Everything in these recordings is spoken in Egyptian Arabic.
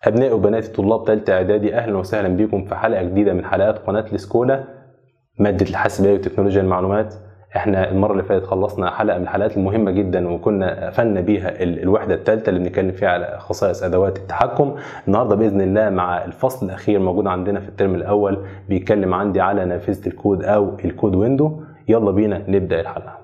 أبناء وبنات طلاب تالتة إعدادي أهلا وسهلا بكم في حلقة جديدة من حلقات قناة السكولا مادة الحاسبية وتكنولوجيا المعلومات احنا المرة اللي فاتت خلصنا حلقة من الحلقات المهمة جدا وكنا قفلنا بيها ال- الوحدة الثالثة اللي بنتكلم فيها على خصائص أدوات التحكم النهاردة بإذن الله مع الفصل الأخير موجود عندنا في الترم الأول بيتكلم عندي على نافذة الكود أو الكود ويندو يلا بينا نبدأ الحلقة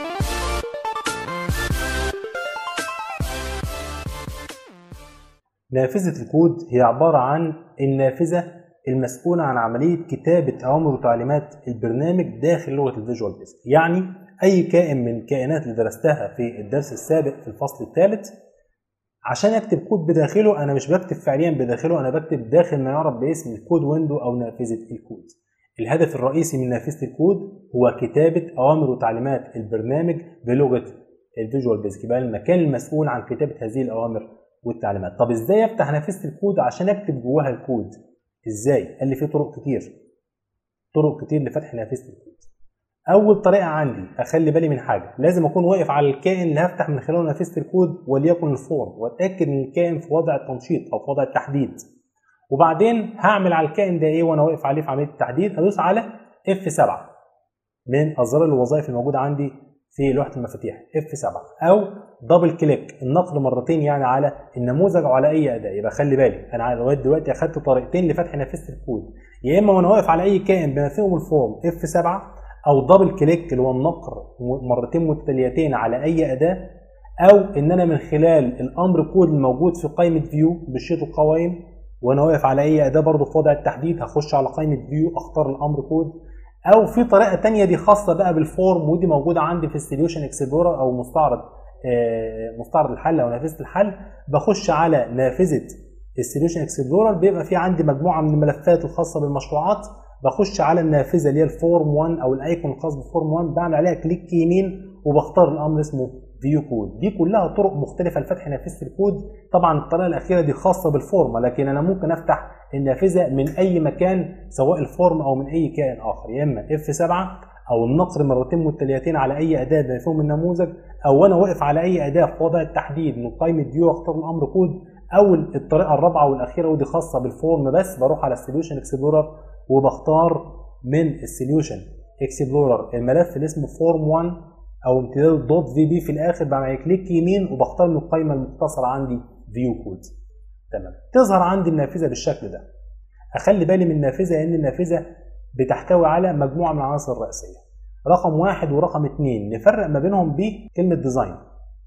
نافذة الكود هي عبارة عن النافذة المسؤولة عن عملية كتابة أوامر وتعليمات البرنامج داخل لغة الفيجوال بيزك يعني أي كائن من الكائنات اللي درستها في الدرس السابق في الفصل الثالث عشان أكتب كود بداخله أنا مش بكتب فعليا بداخله أنا بكتب داخل ما يعرف باسم الكود ويندو أو نافذة الكود الهدف الرئيسي من نافذة الكود هو كتابة أوامر وتعليمات البرنامج بلغة الفيجوال بيزك يبقى المكان المسؤول عن كتابة هذه الأوامر والتعليمات طب ازاي افتح نافذه الكود عشان اكتب جواها الكود ازاي قال لي في طرق كتير طرق كتير لفتح نافذه الكود اول طريقه عندي اخلي بالي من حاجه لازم اكون واقف على الكائن اللي هفتح من خلاله نافذه الكود وليكن الفورم واتاكد ان الكائن في وضع التنشيط او في وضع التحديد وبعدين هعمل على الكائن ده ايه وانا واقف عليه في عمليه التحديد ادوس على F7 من ازرار الوظائف الموجوده عندي في لوحه المفاتيح F7 او دبل كليك النقر مرتين يعني على النموذج او على اي اداه يبقى خلي بالي انا لغايه دلوقتي اخدت طريقتين لفتح نافذه الكود يا اما وانا واقف على اي كائن بما فيهم الفورم F7 او دبل كليك اللي هو النقر مرتين متتاليتين على اي اداه او ان انا من خلال الامر كود الموجود في قائمه فيو بالشيت القوائم وانا واقف على اي اداه برضه في وضع التحديد هخش على قائمه فيو اختار الامر كود او في طريقه تانية دي خاصه بقى بالفورم ودي موجوده عندي في السوليوشن اكسبلورر او مستعرض مستعرض الحل او نافذه الحل بخش على نافذه السوليوشن اكسبلورر بيبقى في عندي مجموعه من الملفات الخاصه بالمشروعات بخش على النافذه اللي هي الفورم 1 او الايكون الخاص بفورم 1 بعمل عليها كليك يمين وبختار الامر اسمه فيو كود دي كلها طرق مختلفه لفتح نافذه الكود طبعا الطريقه الاخيره دي خاصه بالفورم لكن انا ممكن افتح النافذه من اي مكان سواء الفورم او من اي كائن اخر يا اما F7 او النقر مرتين متتاليتين على اي اداه بما فيهم النموذج او انا واقف على اي اداه في وضع التحديد من قائمه فيو اختار الامر كود او الطريقه الرابعه والاخيره ودي خاصه بالفورم بس بروح على السوليوشن اكسبلورر وبختار من السوليوشن اكسبلورر الملف اللي اسمه فورم 1 او امتداد دوت في بي في الاخر بعمل كليك يمين وبختار من القائمه المختصره عندي فيو كود تمام تظهر عندي النافذه بالشكل ده اخلي بالي من النافذه ان النافذه بتحتوي على مجموعه من العناصر الرئيسيه رقم واحد ورقم اتنين نفرق ما بينهم بكلمه ديزاين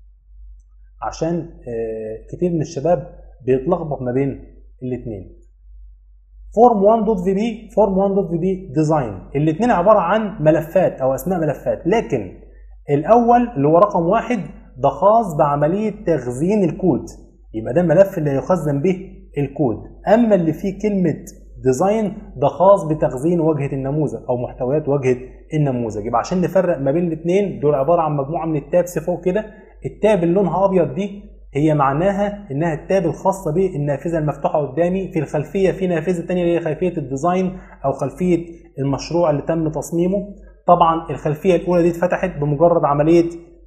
عشان كتير من الشباب بيتلخبط ما بين الاثنين فورم 1 دوت في بي فورم 1 دوت في بي ديزاين الاثنين عباره عن ملفات او اسماء ملفات لكن الاول اللي هو رقم واحد ده خاص بعمليه تخزين الكود يبقى ده الملف اللي هيخزن به الكود اما اللي فيه كلمه ديزاين ده خاص بتخزين واجهه النموذج او محتويات واجهه النموذج يبقى عشان نفرق ما بين الاثنين دول عباره عن مجموعه من التابس فوق كده التاب اللي لونها ابيض دي هي معناها انها التاب الخاصه بالنافذه المفتوحه قدامي في الخلفيه في نافذه ثانيه اللي هي خلفيه الديزاين او خلفيه المشروع اللي تم تصميمه طبعا الخلفيه الاولى دي اتفتحت بمجرد عمليه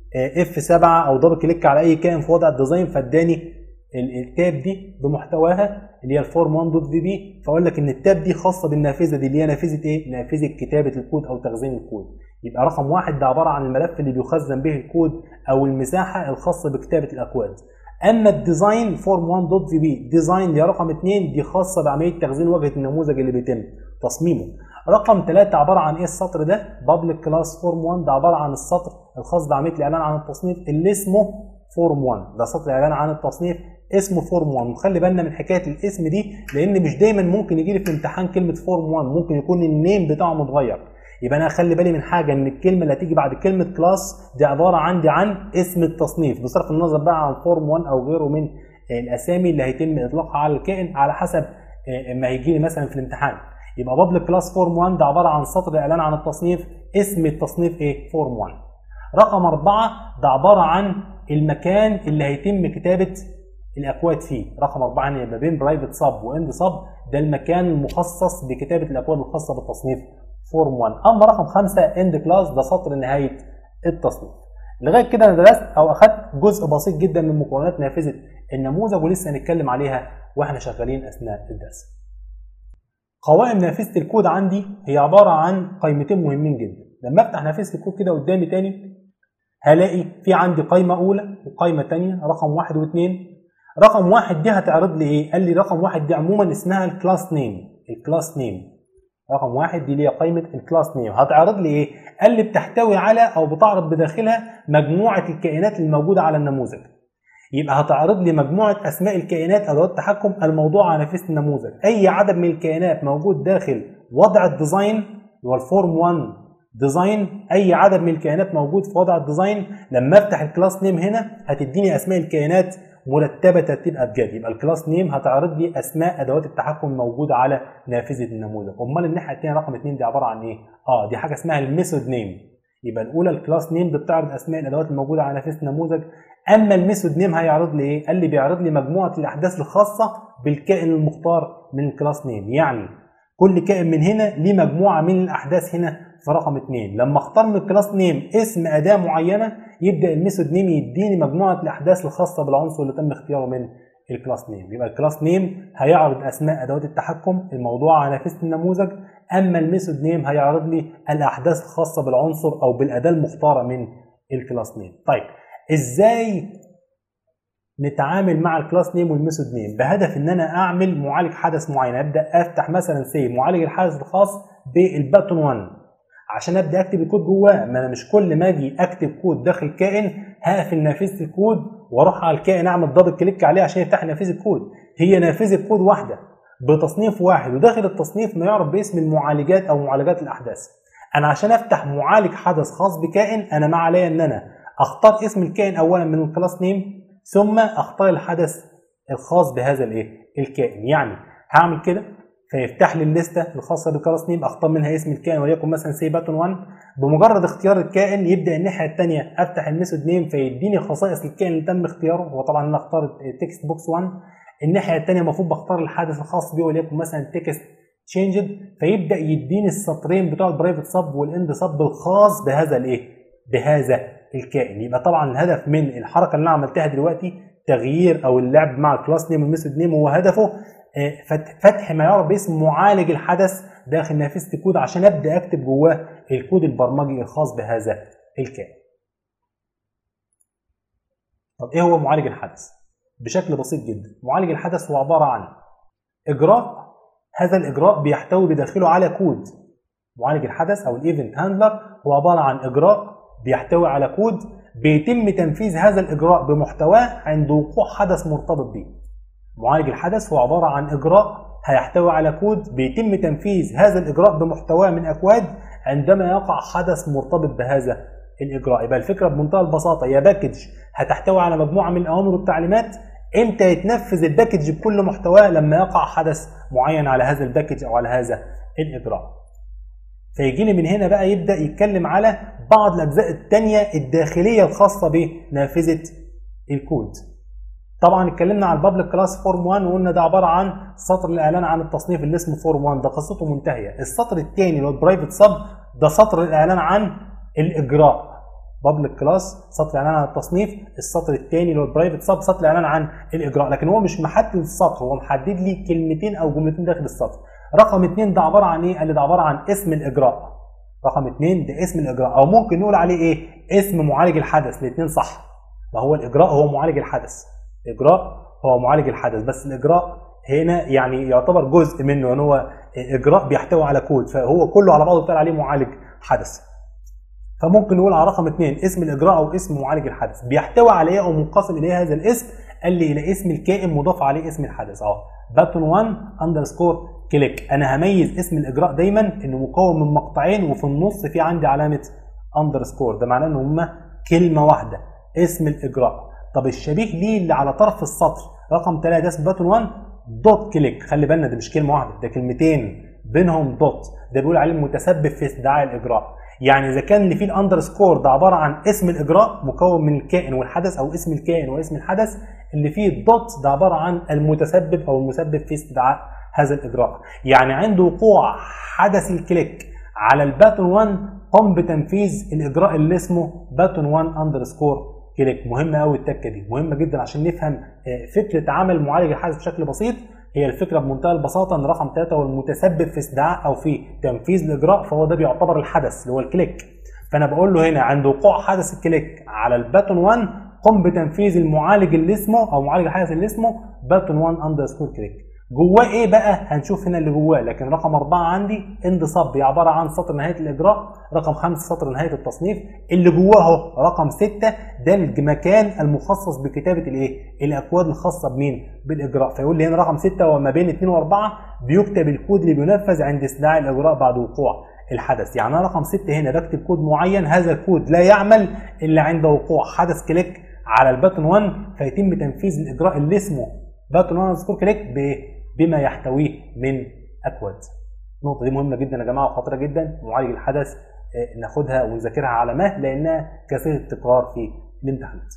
F7 او دبل كليك على اي كائن في وضع الديزاين فاداني التاب دي بمحتواها اللي هي الفورم 1 دوت في بي فاقول لك ان التاب دي خاصه بالنافذه دي اللي هي نافذه ايه؟ نافذه كتابه الكود او تخزين الكود يبقى رقم واحد ده عباره عن الملف اللي بيخزن به الكود او المساحه الخاصه بكتابه الاكواد اما الديزاين فورم 1 دوت في بي ديزاين دي رقم اثنين دي خاصه بعمليه تخزين واجهه النموذج اللي بيتم تصميمه رقم ثلاثة عبارة عن ايه السطر ده؟ بابليك كلاس فورم 1 ده عبارة عن السطر الخاص بعملية الإعلان عن التصنيف اللي اسمه فورم 1 ده سطر إعلان عن التصنيف اسمه فورم 1 وخلي بالنا من حكايه الاسم دي لان مش دايما ممكن يجي لي في الامتحان كلمه فورم 1 ممكن يكون النيم بتاعه متغير يبقى انا اخلي بالي من حاجه ان الكلمه اللي هتيجي بعد كلمه كلاس دي عباره عندي عن اسم التصنيف بصرف النظر بقى عن فورم 1 او غيره من الاسامي اللي هيتم اطلاقها على الكائن على حسب ما هيجي لي مثلا في الامتحان يبقى بابليك كلاس فورم 1 ده عباره عن سطر اعلان عن التصنيف اسم التصنيف ايه فورم 1 رقم أربعة ده عبارة عن المكان اللي هيتم كتابة الاكواد فيه رقم أربعة يعني ما بين برايفت سب واند سب ده المكان المخصص بكتابه الاكواد الخاصه بالتصنيف فورم 1 اما رقم خمسة اند كلاس ده سطر نهايه التصنيف لغايه كده انا درست او اخدت جزء بسيط جدا من مكونات نافذه النموذج ولسه هنتكلم عليها واحنا شغالين اثناء الدرس قوائم نافذه الكود عندي هي عباره عن قائمتين مهمين جدا لما افتح نافذه الكود كده قدامي تاني هلاقي في عندي قائمه اولى وقائمه ثانيه رقم واحد واثنين رقم واحد دي هتعرض لي ايه؟ قال لي رقم واحد دي عموما اسمها الكلاس نيم الكلاس نيم رقم واحد دي اللي هي قائمه الكلاس نيم هتعرض لي ايه؟ قال لي بتحتوي على او بتعرض بداخلها مجموعه الكائنات الموجوده على النموذج يبقى هتعرض لي مجموعه اسماء الكائنات ادوات التحكم الموضوعه على نافذه النموذج اي عدد من الكائنات موجود داخل وضع الديزاين اللي هو الفورم 1 ديزاين اي عدد من الكائنات موجود في وضع الديزاين لما افتح الكلاس نيم هنا هتديني اسماء الكائنات مرتبه ترتيب ابجدي يبقى الكلاس نيم هتعرض لي اسماء ادوات التحكم الموجوده على نافذه النموذج امال الناحيه الثانيه رقم 2 دي عباره عن ايه اه دي حاجه اسمها الميثود نيم يبقى الاولى الكلاس نيم بتعرض اسماء الادوات الموجوده على نافذه النموذج اما الميثود نيم هيعرض لي ايه قال لي بيعرض لي مجموعه الاحداث الخاصه بالكائن المختار من الكلاس نيم يعني كل كائن من هنا ليه مجموعه من الاحداث هنا في رقم 2 لما اختار من الكلاس نيم اسم اداه معينه يبدا الميثود نيم يديني مجموعه الاحداث الخاصه بالعنصر اللي تم اختياره من الكلاس نيم يبقى الكلاس نيم هيعرض اسماء ادوات التحكم الموضوعه على نافذه النموذج اما الميثود نيم هيعرض لي الاحداث الخاصه بالعنصر او بالاداه المختاره من الكلاس نيم طيب ازاي نتعامل مع الكلاس نيم والميثود نيم بهدف ان انا اعمل معالج حدث معين ابدا افتح مثلا سي معالج الحدث الخاص بالباتون 1 عشان ابدا اكتب الكود جواه ما انا مش كل ما اجي اكتب كود داخل كائن هقفل نافذه الكود واروح على الكائن اعمل دبل كليك عليه عشان يفتح نافذه الكود هي نافذه كود واحده بتصنيف واحد وداخل التصنيف ما يعرف باسم المعالجات او معالجات الاحداث انا عشان افتح معالج حدث خاص بكائن انا ما عليا ان انا اختار اسم الكائن اولا من الكلاس نيم ثم اختار الحدث الخاص بهذا الايه الكائن يعني هعمل كده فيفتح لي الليسته الخاصه بالكلاس نيم اختار منها اسم الكائن وليكن مثلا سي باتون 1 بمجرد اختيار الكائن يبدا الناحيه الثانيه افتح الميثود نيم فيديني خصائص الكائن اللي تم اختياره هو طبعا انا اختار التكست بوكس 1 الناحيه الثانيه المفروض بختار الحدث الخاص بيه وليكن مثلا تكست تشينجد فيبدا يديني السطرين بتوع البرايفت سب والاند سب الخاص بهذا الايه بهذا الكائن يبقى طبعا الهدف من الحركه اللي انا عملتها دلوقتي تغيير او اللعب مع الكلاس نيم والميثود نيم هو هدفه فتح ما يعرف باسم معالج الحدث داخل نافذه الكود عشان ابدا اكتب جواه الكود البرمجي الخاص بهذا الكائن. طب ايه هو معالج الحدث؟ بشكل بسيط جدا، معالج الحدث هو عباره عن اجراء هذا الاجراء بيحتوي بداخله على كود. معالج الحدث او الايفنت هاندلر هو عباره عن اجراء بيحتوي على كود بيتم تنفيذ هذا الاجراء بمحتواه عند وقوع حدث مرتبط به. معالج الحدث هو عبارة عن إجراء هيحتوي على كود بيتم تنفيذ هذا الإجراء بمحتواه من أكواد عندما يقع حدث مرتبط بهذا الإجراء يبقى الفكرة بمنتهى البساطة يا باكج هتحتوي على مجموعة من الأوامر والتعليمات امتى يتنفذ الباكج بكل محتواه لما يقع حدث معين على هذا الباكج أو على هذا الإجراء فيجي لي من هنا بقى يبدأ يتكلم على بعض الأجزاء التانية الداخلية الخاصة بنافذة الكود طبعا اتكلمنا على البابليك كلاس فورم 1 وقلنا ده عباره عن سطر الاعلان عن التصنيف اللي اسمه فورم 1 ده قصته منتهيه السطر الثاني اللي هو البرايفت سب ده سطر الاعلان عن الاجراء بابليك كلاس سطر الاعلان عن التصنيف السطر الثاني اللي هو البرايفت سب سطر الاعلان عن الاجراء لكن هو مش محدد السطر هو محدد لي كلمتين او جملتين داخل السطر رقم اثنين ده عباره عن ايه قال لي ده عباره عن اسم الاجراء رقم اثنين ده اسم الاجراء او ممكن نقول عليه ايه اسم معالج الحدث الاثنين صح ما هو الاجراء هو معالج الحدث اجراء هو معالج الحدث بس الاجراء هنا يعني يعتبر جزء منه ان هو اجراء بيحتوي على كود فهو كله على بعضه بيتقال عليه معالج حدث فممكن نقول على رقم اثنين اسم الاجراء او اسم معالج الحدث بيحتوي على ايه او منقسم اليه هذا الاسم قال لي الى اسم الكائن مضاف عليه اسم الحدث اهو باتون 1 اندرسكور كليك انا هميز اسم الاجراء دايما انه مكون من مقطعين وفي النص في عندي علامه اندرسكور ده معناه ان هما كلمه واحده اسم الاجراء طب الشبيه ليه اللي على طرف السطر رقم 3 ده اسمه باتون 1 دوت كليك خلي بالنا ده مش كلمه واحده ده كلمتين بينهم دوت ده بيقول عليه المتسبب في استدعاء الاجراء يعني اذا كان اللي فيه الاندرسكور ده عباره عن اسم الاجراء مكون من الكائن والحدث او اسم الكائن واسم الحدث اللي فيه الدوت ده عباره عن المتسبب او المسبب في استدعاء هذا الاجراء يعني عند وقوع حدث الكليك على الباتون 1 قم بتنفيذ الاجراء اللي اسمه باتون 1 اندرسكور كليك مهمه قوي التكه دي مهمه جدا عشان نفهم آه، فكره عمل معالج الحدث بشكل بسيط هي الفكره بمنتهى البساطه ان رقم ثلاثه هو المتسبب في استدعاء او في تنفيذ الاجراء فهو ده بيعتبر الحدث اللي هو الكليك فانا بقول له هنا عند وقوع حدث الكليك على الباتون 1 قم بتنفيذ المعالج اللي اسمه او معالج الحدث اللي اسمه باتون 1 اندرسكور كليك جواه ايه بقى هنشوف هنا اللي جواه لكن رقم أربعة عندي اند صب هي عبارة عن سطر نهاية الإجراء رقم خمسة سطر نهاية التصنيف اللي جواه اهو رقم ستة ده المكان المخصص بكتابة الايه الأكواد الخاصة بمين بالإجراء فيقول لي هنا رقم ستة وما بين اتنين وأربعة بيكتب الكود اللي بينفذ عند استدعاء الإجراء بعد وقوع الحدث يعني انا رقم 6 هنا بكتب كود معين هذا الكود لا يعمل الا عند وقوع حدث كليك على الباتون 1 فيتم تنفيذ الاجراء اللي اسمه باتون 1 سكور كليك ب- بما يحتويه من اكواد النقطه دي مهمه جدا يا جماعه وخطيره جدا معالج الحدث آه، ناخدها ونذاكرها على مهل لانها كثيره التكرار في الامتحانات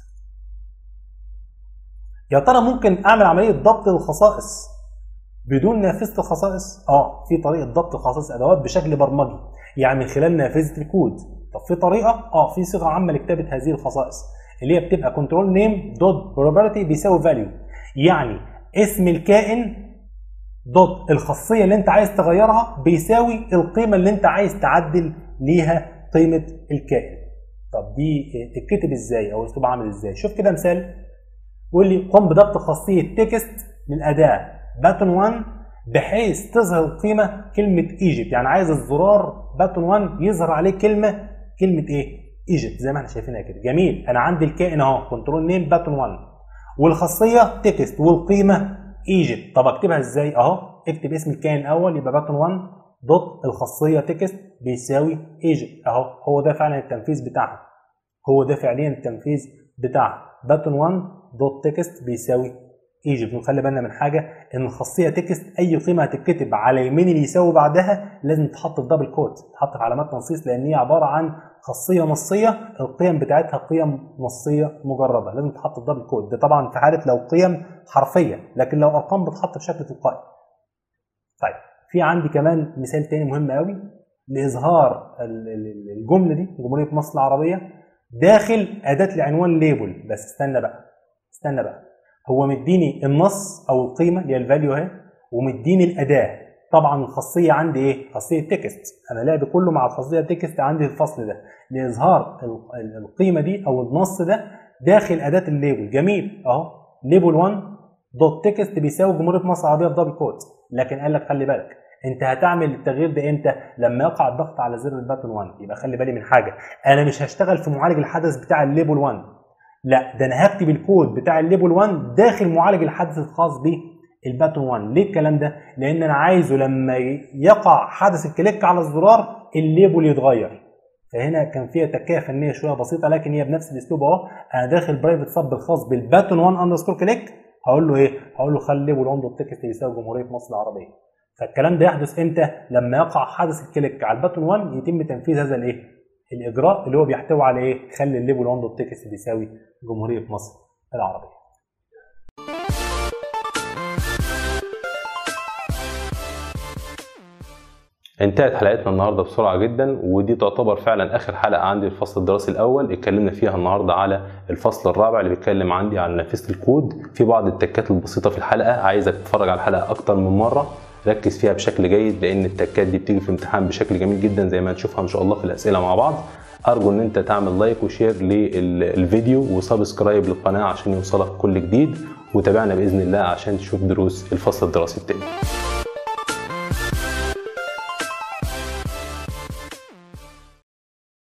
يا ترى ممكن اعمل عمليه ضبط للخصائص بدون نافذه الخصائص اه في طريقه ضبط خصائص ادوات بشكل برمجي يعني من خلال نافذه الكود طب في طريقه اه في صيغه عامه لكتابه هذه الخصائص اللي هي بتبقى كنترول نيم دوت بروبرتي بيساوي فاليو يعني اسم الكائن دوت الخاصيه اللي انت عايز تغيرها بيساوي القيمه اللي انت عايز تعدل ليها قيمه الكائن طب دي تتكتب ازاي او اسلوب عامل ازاي شوف كده مثال يقول لي قم بضبط خاصيه تكست للاداه باتون 1 بحيث تظهر القيمه كلمه ايجيبت يعني عايز الزرار باتون 1 يظهر عليه كلمه كلمه ايه ايجيبت زي ما احنا شايفينها كده جميل انا عندي الكائن اهو كنترول نيم باتون 1 والخاصيه تكست والقيمه ايجيبت طب اكتبها ازاي اهو اكتب اسم الكائن الاول يبقى باتون 1 دوت الخاصيه تكست بيساوي ايجيبت اهو هو ده فعلا التنفيذ بتاعها هو ده فعليا التنفيذ بتاعها باتون 1 دوت تكست بيساوي ايجيبت ونخلي بالنا من حاجه ان الخاصيه تكست اي قيمه هتتكتب على يمين اللي يساوي بعدها لازم تحط في دبل كوت تحط في علامات تنصيص لان هي عباره عن خاصيه نصيه القيم بتاعتها قيم نصيه مجرده لازم تحط في دبل كوت ده طبعا في حاله لو قيم حرفيه لكن لو ارقام بتحط بشكل تلقائي طيب في عندي كمان مثال تاني مهم قوي لاظهار ال- ال- الجمله دي جمهوريه مصر العربيه داخل اداه العنوان ليبل بس استنى بقى استنى بقى هو مديني النص او القيمه اللي هي الفاليو اهي ومديني الاداه طبعا الخاصيه عندي ايه خاصيه تكست انا لعب كله مع الخاصيه تكست عندي في الفصل ده لاظهار ال- ال- القيمه دي او النص ده داخل اداه الليبل جميل اهو ليبل 1 دوت تكست بيساوي جمهوريه مصر العربيه في دبل كوت لكن قال لك خلي بالك انت هتعمل التغيير ده امتى لما يقع الضغط على زر الباتون 1 يبقى خلي بالي من حاجه انا مش هشتغل في معالج الحدث بتاع الليبل 1 لا ده انا هكتب الكود بتاع الليبل 1 داخل معالج الحدث الخاص بالباتون 1 ليه الكلام ده لان انا عايزه لما يقع حدث الكليك على الزرار الليبل يتغير فهنا كان فيها تكايه فنيه شويه بسيطه لكن هي بنفس الاسلوب اهو انا داخل برايفت سب الخاص بالباتون 1 اندرسكور كليك هقول له ايه؟ هقول له خلي ليبل 1 دوت تكست يساوي جمهوريه مصر العربيه فالكلام ده يحدث امتى؟ لما يقع حدث الكليك على الباتون 1 يتم تنفيذ هذا الايه؟ الاجراء اللي هو بيحتوي على ايه؟ خلي الليبل 1 دوت تكست بيساوي جمهوريه مصر العربيه. انتهت حلقتنا النهارده بسرعه جدا ودي تعتبر فعلا اخر حلقه عندي في الفصل الدراسي الاول اتكلمنا فيها النهارده على الفصل الرابع اللي بيتكلم عندي عن نافذه الكود في بعض التكات البسيطه في الحلقه عايزك تتفرج على الحلقه اكتر من مره ركز فيها بشكل جيد لان التكات دي بتيجي في امتحان بشكل جميل جدا زي ما هنشوفها ان شاء الله في الاسئله مع بعض ارجو ان انت تعمل لايك وشير للفيديو وسبسكرايب للقناه عشان يوصلك كل جديد وتابعنا باذن الله عشان تشوف دروس الفصل الدراسي التاني